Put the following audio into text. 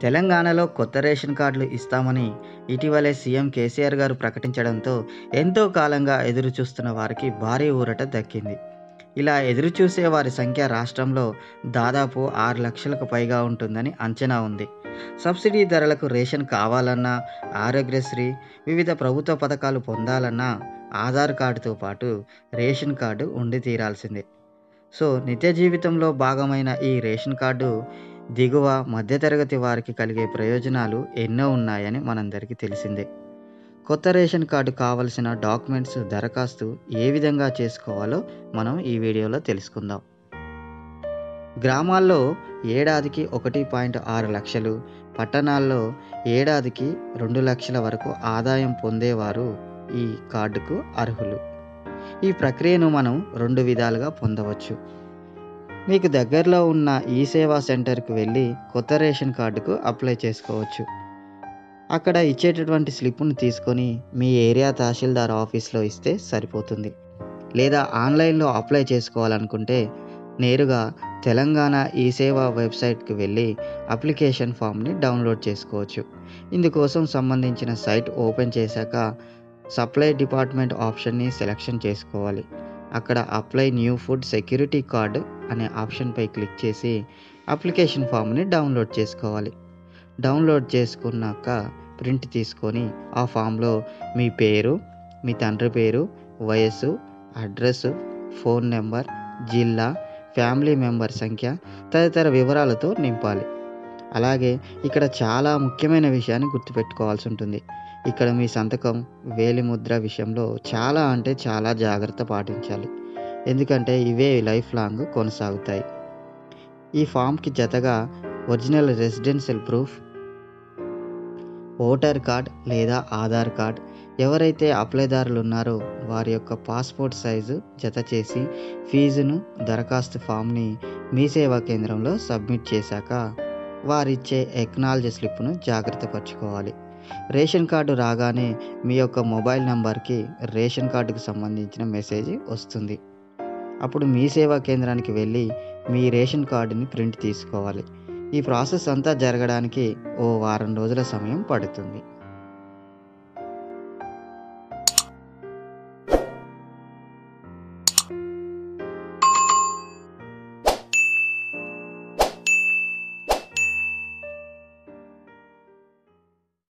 తెలంగాణలో కొత్త రేషన్ కార్డులు ఇస్తామని ఇటీవలే సీఎం కేసీఆర్ గారు ప్రకటించడంతో ఎంతో కాలంగా ఎదురు చూస్తున్న వారికి భారీ ఊరట దక్కింది ఇలా ఎదురు చూసే వారి సంఖ్య రాష్ట్రంలో దాదాపు ఆరు లక్షలకు పైగా ఉంటుందని అంచనా ఉంది సబ్సిడీ ధరలకు రేషన్ కావాలన్నా ఆరోగ్యశ్రీ వివిధ ప్రభుత్వ పథకాలు పొందాలన్నా ఆధార్ కార్డుతో పాటు రేషన్ కార్డు ఉండి తీరాల్సిందే సో నిత్య జీవితంలో భాగమైన ఈ రేషన్ కార్డు దిగువ మధ్యతరగతి వారికి కలిగే ప్రయోజనాలు ఎన్నో ఉన్నాయని మనందరికీ తెలిసిందే కొత్త రేషన్ కార్డు కావలసిన డాక్యుమెంట్స్ దరఖాస్తు ఏ విధంగా చేసుకోవాలో మనం ఈ వీడియోలో తెలుసుకుందాం గ్రామాల్లో ఏడాదికి ఒకటి పాయింట్ ఆరు లక్షలు పట్టణాల్లో ఏడాదికి రెండు లక్షల వరకు ఆదాయం పొందేవారు ఈ కార్డుకు అర్హులు ఈ ప్రక్రియను మనం రెండు విధాలుగా పొందవచ్చు మీకు దగ్గరలో ఉన్న ఈ సేవా సెంటర్కి వెళ్ళి కొత్త రేషన్ కార్డుకు అప్లై చేసుకోవచ్చు అక్కడ ఇచ్చేటటువంటి స్లిప్ను తీసుకొని మీ ఏరియా తహసీల్దార్ ఆఫీస్లో ఇస్తే సరిపోతుంది లేదా ఆన్లైన్లో అప్లై చేసుకోవాలనుకుంటే నేరుగా తెలంగాణ ఈ సేవా వెబ్సైట్కి వెళ్ళి అప్లికేషన్ ఫామ్ని డౌన్లోడ్ చేసుకోవచ్చు ఇందుకోసం సంబంధించిన సైట్ ఓపెన్ చేశాక సప్లై డిపార్ట్మెంట్ ఆప్షన్ని సెలెక్షన్ చేసుకోవాలి అక్కడ apply new food security card అనే ఆప్షన్పై క్లిక్ చేసి అప్లికేషన్ ఫామ్ని డౌన్లోడ్ చేసుకోవాలి డౌన్లోడ్ చేసుకున్నాక ప్రింట్ తీసుకొని ఆ ఫామ్లో మీ పేరు మీ తండ్రి పేరు వయస్సు అడ్రస్ ఫోన్ నెంబర్ జిల్లా ఫ్యామిలీ మెంబర్ సంఖ్య తదితర వివరాలతో నింపాలి అలాగే ఇక్కడ చాలా ముఖ్యమైన విషయాన్ని గుర్తుపెట్టుకోవాల్సి ఉంటుంది ఇక్కడ మీ సంతకం వేలిముద్ర విషయంలో చాలా అంటే చాలా జాగ్రత్త పాటించాలి ఎందుకంటే ఇవే లైఫ్ లాంగ్ కొనసాగుతాయి ఈ ఫామ్కి జతగా original residential proof voter card లేదా ఆధార్ కార్డ్ ఎవరైతే అప్లైదారులు ఉన్నారో వారి యొక్క పాస్పోర్ట్ సైజు జత చేసి ఫీజును దరఖాస్తు ఫామ్ని మీ సేవా కేంద్రంలో సబ్మిట్ చేశాక వారిచ్చే ఎక్నాలజీ స్లిప్ను జాగ్రత్త పరచుకోవాలి రేషన్ కార్డు రాగానే మీ యొక్క మొబైల్ నంబర్కి రేషన్ కార్డుకు సంబంధించిన మెసేజ్ వస్తుంది అప్పుడు మీ సేవా కేంద్రానికి వెళ్ళి మీ రేషన్ కార్డుని ప్రింట్ తీసుకోవాలి ఈ ప్రాసెస్ అంతా జరగడానికి ఓ వారం రోజుల సమయం పడుతుంది